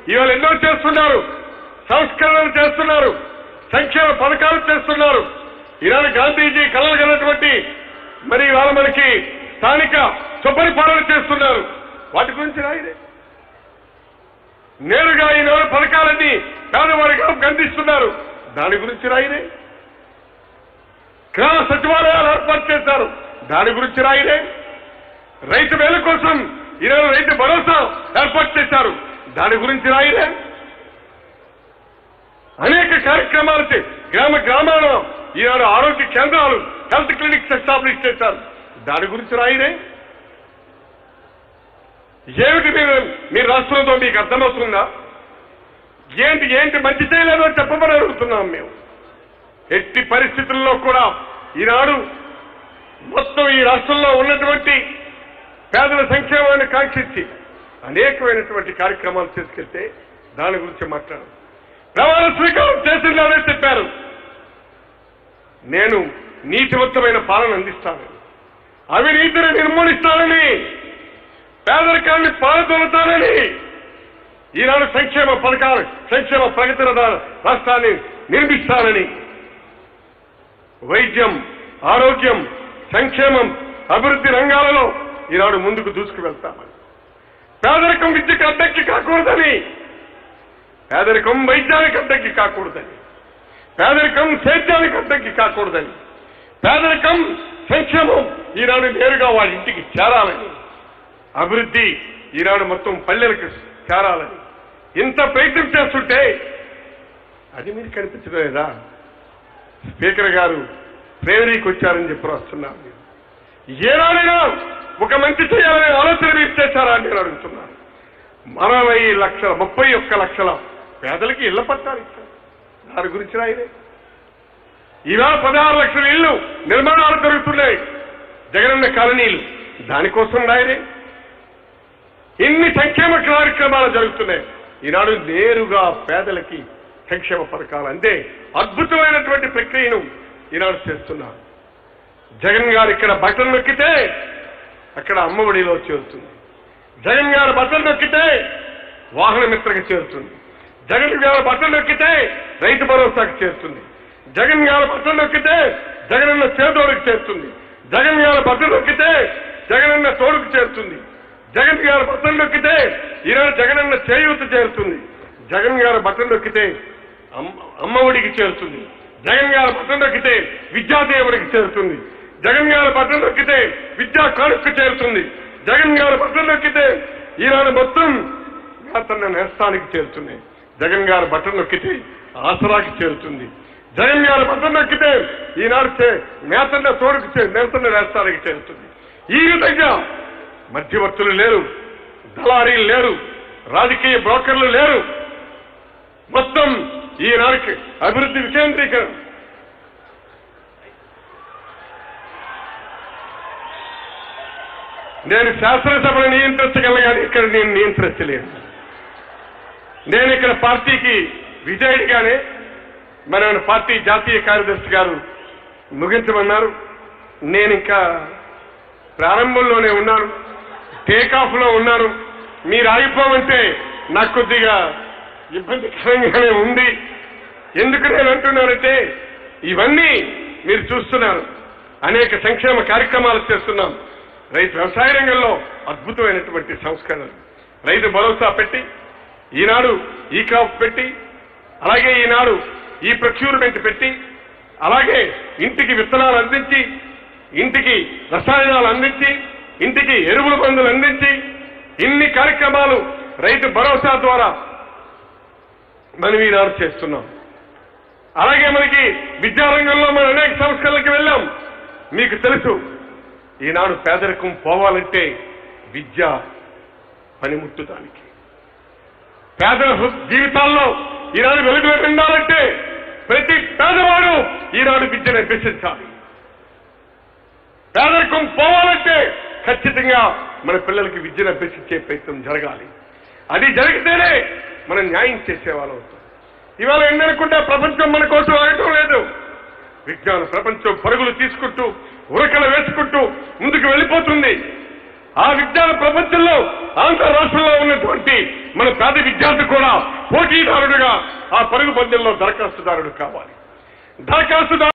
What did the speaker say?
ఇవాళ ఎన్నో చేస్తున్నారు సంస్కరణలు చేస్తున్నారు సంక్షేమ పథకాలు చేస్తున్నారు ఈనాడు గాంధీజీ కలలు కన్నటువంటి మరి ఇవాళ మనకి స్థానిక సుపరిపాలన చేస్తున్నారు వాటి గురించి రాయలే నేరుగా ఈనాడు పథకాలన్నీ పేదవారికి అందిస్తున్నారు దాని గురించి రాయలే గ్రామ సచివాలయాలు ఏర్పాటు చేశారు దాని గురించి రాయలే రైతు వేల కోసం ఈరోజు రైతు భరోసా ఏర్పాటు చేశారు దాని గురించి రాయలే అనేక కార్యక్రమాలు చే- గ్రామ గ్రామాల ఈనాడు ఆరోగ్య కేంద్రాలు హెల్త్ క్లినిక్స్ ఎస్టాబ్లిష్ చేశారు దాని గురించి రాయలే ఏమిటి మీరు మీ రాష్ట్రంతో మీకు అర్థమవుతుందా ఏంటి ఏంటి మంచి చేయలేదో చెప్పమని అడుగుతున్నాం మేము ఎట్టి పరిస్థితుల్లో కూడా ఈనాడు మొత్తం ఈ రాష్ట్రంలో ఉన్నటువంటి పేదల సంక్షేమాన్ని కాంక్షించి అనేకమైనటువంటి కార్యక్రమాలు తీసుకెళ్తే దాని గురించి మాట్లాడు ప్రమాణ స్వీకారం చేసిందని చెప్పారు నేను నీతివంతమైన పాలన అందిస్తానని అవినీతిని నిర్మూలిస్తానని పేదరికాన్ని పాల్గొలుతానని ఈనాడు సంక్షేమ పథకాలు సంక్షేమ ప్రగతి రథ- రాష్ట్రాన్ని నిర్మిస్తానని వైద్యం ఆరోగ్యం సంక్షేమం అభివృద్ధి రంగాలలో ఈనాడు ముందుకు దూసుకు వెళ్తామని పేదరికం విద్యకు అడ్డంకి కాకూడదని పేదరికం వైద్యానికి అడ్డంకి కాకూడదని పేదరికం సేద్యానికి అడ్డంకి కాకూడదని పేదరికం సంక్షేమం ఈనాడు నేరుగా వాళ్ళ ఇంటికి చేరాలని అభివృద్ధి ఈనాడు మొత్తం పల్లెలకు చేరాలని ఇంత ప్రయత్నం చేస్తుంటే అది మీరు కనిపించడం లేదా స్పీకర్ గారు ప్రేరణకి వచ్చారని చెప్పి వస్తున్నారు మీరు. ఏనాడైనా ఒక మంచి చేయాలనే ఆలోచన మీరు చేశారా అని నేను అడుగుతున్నాను అరవై లక్షల ముప్పై ఒక్క లక్షల పేదలకి ఇళ్ల పట్టాలు ఇచ్చారు దాని గురించి రాయలే ఈవేళ పదహారు లక్షల ఇళ్లు నిర్మాణాలు జరుగుతున్నాయి జగనన్న కాలనీలు దానికోసం రాయలే ఇన్ని సంక్షేమ కార్యక్రమాలు జరుగుతున్నాయి ఈనాడు నేరుగా పేదలకి సంక్షేమ పథకాలు అంతే అద్భుతమైనటువంటి ప్రక్రియను ఈనాడు చేస్తున్నారు జగన్ గారు ఇక్కడ బటన్ నొక్కితే అక్కడ అమ్మఒడిలో చేరుతుంది జగన్ గారు బటన్ నొక్కితే వాహన మిత్రకి చేరుతుంది జగన్ గారు బటన్ నొక్కితే రైతు భరోసాకి చేరుతుంది జగన్ గారు బటన్ నొక్కితే జగనన్న చేదోడుకు చేరుతుంది జగన్ గారు బటన్ నొక్కితే జగనన్న తోడుకు చేరుతుంది జగన్ గారు బటన్ నొక్కితే ఈనాడు జగనన్న చేయూత చేరుతుంది జగన్ గారు బటన్ నొక్కితే అమ్మ- అమ్మఒడికి చేరుతుంది జగన్ గారు బటన్ నొక్కితే విద్యాదేవుడికి చేరుతుంది జగన్ గారు బటన్ నొక్కితే విద్యా కానుక్కు చేరుతుంది జగన్ గారు బటన్ నొక్కితే ఈనాడు మొత్తం తన నేస్తానికి చేరుతుంది జగన్ గారు బటన్ నొక్కితే ఆసరాకి చేరుతుంది జగన్ గారు బటన్ నొక్కితే ఈనాడు చే- నేతన్న తోడుకు చే- నేతన్న నేస్తానికి చేరుతుంది ఈ విధంగా మధ్యవర్తులు లేరు దళారీలు లేరు రాజకీయ బ్రోకర్లు లేరు మొత్తం ఈనాడికి అభివృద్ధి వికేంద్రీకరణ నేను శాసనసభను నియంత్రించగలను కానీ ఇక్కడ నేను నియంత్రించలేను నేను ఇక్కడ పార్టీకి విజయుడిగానే మన పార్టీ జాతీయ కార్యదర్శి గారు ముగించమన్నారు నేను ఇంకా ప్రారంభంలోనే ఉన్నాను టేకాఫ్ లో ఉన్నాను మీరు ఆగిపోమంటే నాకు కొద్దిగా ఇబ్బందికరంగానే ఉంది ఎందుకు నేను అంటున్నానంటే ఇవన్నీ మీరు చూస్తున్నారు అనేక సంక్షేమ కార్యక్రమాలు చేస్తున్నాం రైతు వ్యవసాయ రంగంలో అద్భుతమైనటువంటి సంస్కరణలు రైతు భరోసా పెట్టి ఈనాడు ఈ క్రాప్ పెట్టి అలాగే ఈనాడు ఈ ప్రొక్యూర్మెంట్ పెట్టి అలాగే ఇంటికి విత్తనాలు అందించి ఇంటికి రసాయనాలు అందించి ఇంటికి ఎరువుల మందులు అందించి ఇన్ని కార్యక్రమాలు రైతు భరోసా ద్వారా మనం ఈనాడు చేస్తున్నాం అలాగే మనకి విద్యారంగంలో మనం అనేక సంస్కరణలకు వెళ్ళాం మీకు తెలుసు ఈనాడు పేదరికం పోవాలంటే విద్య పనిముట్టుదానికి పేదల హృ- జీవితాల్లో ఈనాడు వెలుగు ఉండాలంటే ప్రతి పేదవాడు ఈనాడు విద్యను అభ్యసించాలి పేదరికం పోవాలంటే ఖచ్చితంగా మన పిల్లలకి విద్యను అభ్యసించే ప్రయత్నం జరగాలి అది జరిగితేనే మనం న్యాయం చేసేవాళ్ళం అవుతాం ఇవాళ ఏంటనుకుంటే ప్రపంచం మన కోసం ఆగటం లేదు విజ్ఞాన ప్రపంచం పరుగులు తీసుకుంటూ ఉరకలు వేసుకుంటూ ముందుకు వెళ్ళిపోతుంది ఆ విజ్ఞాన ప్రపంచంలో ఆంధ్ర రాష్ట్రంలో ఉన్నటువంటి మన పేద విద్యార్థి కూడా పోటీదారుడుగా ఆ పరుగు పందెంలో దరఖాస్తుదారుడు కావాలి దరఖాస్తుదారు